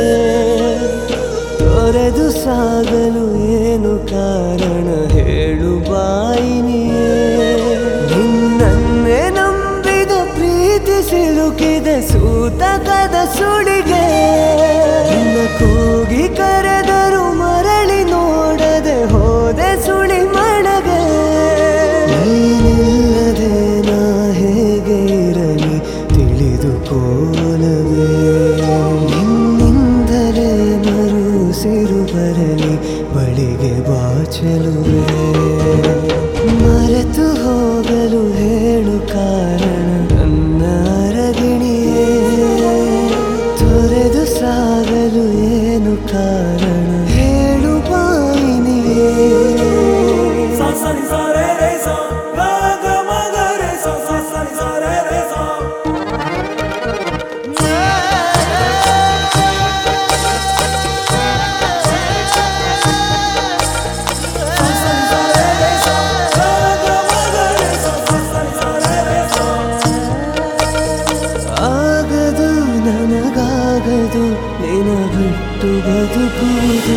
ತೊರೆದು ಸಾಗಲು ಏನು ಕಾರಣ ಹೇಳು ಬಾಯಿನಿಯೇ ನಿನ್ನನ್ನೇ ನಂಬಿದ ಪ್ರೀತಿ ಸಿಲುಕಿದೆ ಸೂತಕದ ಸುಳಿಗೆ ನಿನ್ನ ಕೂಗಿ ಕರೆದರು ಮರಳಿ ನೋಡದೆ ಹೋದೆ ಸುಳಿ ಮಣಗೆ ನೀನಿಲ್ಲದೆ ನಾ ಹೇಗೆ ಇರಲಿ ತಿಳಿದುಕೋಲವೇ ನಿನ್ನಿಂದಲೇ ಮರುಸಿರು ಬರಲಿ ಬಳಿಗೆ ಬಾಚಲುವೆ ಮರೆತು ಹೋಗಲು ಹೇಳು ಕಾರಣ ನನ್ನ ಅರಗಿಣಿಯೇ ತೊರೆದು ಸಾಗಲು ಏನು ಕಾರಣ ಹೇಳು ಬಾಯಿನಿಯೇ Sa sa ni sa re re sa, ga ga ma ga re sa sa sa ni sa re re sa. Sa sa ni sa re re sa, ga ga ma ga re sa sa sa ni sa re re sa. ಆಗದು ನನಗಾಗದು ನಿನ ಬಿಟ್ಟು ಬದುಕುವುದು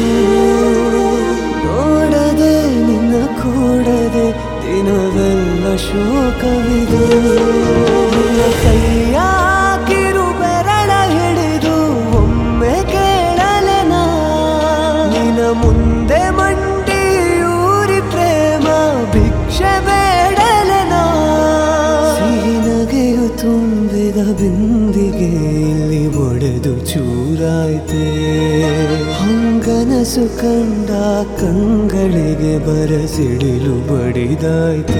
ನೋಡದೆ ನಿನ್ನ ಕೂಡದೆ ದಿನವೆಲ್ಲ ಶೋಕವಿದು ನಿನ್ನ ಕೈಯ ಕಿರು ಬೆರಳ ಹಿಡಿದು ಒಮ್ಮೆ ಕೇಳಲೆನಾ ನಿನ ಮುಂದೆ ಮಂಡಿಯೂರಿ ಪ್ರೇಮ ಭಿಕ್ಷೆ ಬೇಡಲೆನಾ ಸಿಹಿ ನಗೆಯು ತುಂಬಿದ ಬಿಂದಿಗೆ ಇಲ್ಲಿ ಒಡೆದು ಚೂರಾಯ್ತೆ ಹಂಗನಸು ಕಂಡ ಕಂಗಳಿಗೆ ಬರಸಿಡಿಲು ಬಡಿದಾಯ್ತೆ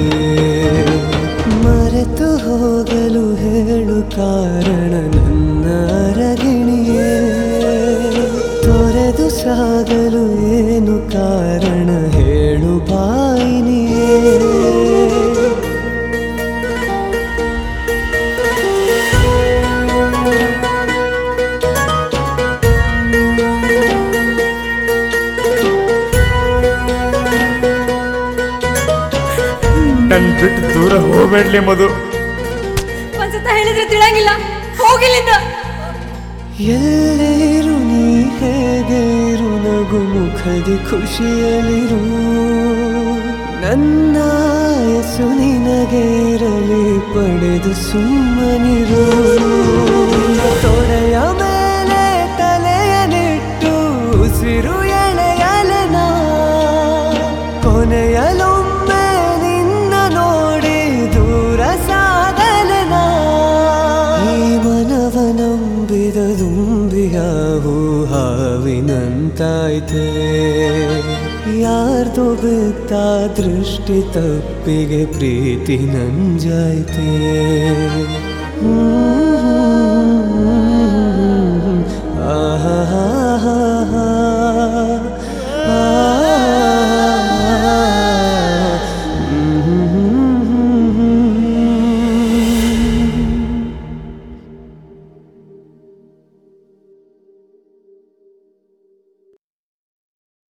ಮರೆತು ಹೋಗಲು ಹೇಳು ಕಾರಣ ನನ್ನ ಅರಗಿಣಿಯೇ ತೊರೆದು ಸಾಗಲು ಏನು ಕಾರಣ ಹೇಳು ಬಾಯಿನಿಯೇ ನನ್ ಬಿಟ್ಟು ದೂರ ಹೋಗ್ಬೇಡ್ಲಿ ಮಧು ಒಂದ್ಸತ ಹೇಳಿದ್ರೆ ತಿಳಂಗಿಲ್ಲ ಹೋಗಿಲ್ಲಿಂದ ಎಲ್ಲೇ ಇರು ನೀ ಹೇಗೆ ಇರು ನಗು ಮುಖದಿ ಖುಷಿಯಲ್ಲಿರು ನನ್ನ ಯಸು ನಿನಗೆ ಇರಲಿ ಪಡೆದು ಸುಮ್ಮನಿರು ತೊಡೆಯ ಮೇಲೆ ತಲೆಯನಿಟ್ಟು ಉಸಿರು ಎಳೆಯಲೆನ ಕೊನೆಯಲೊಮ್ಮೆ ನಿನ್ನ ನೋಡಿ ದೂರ ಸಾಗಲೆನ ಈ ಮನವ ನಂಬಿದ ದುಂಬಿಯಾವು ಹಾವಿನಂತಾಯ್ತೆ ಯಾರ್ದು ಬಿತ್ತ ದೃಷ್ಟಿ ತಪ್ಪಿಗೆ ಪ್ರೀತಿ ನಂಜಾಯ್ತೆ ಹ್ಮ್. ಆಹಾ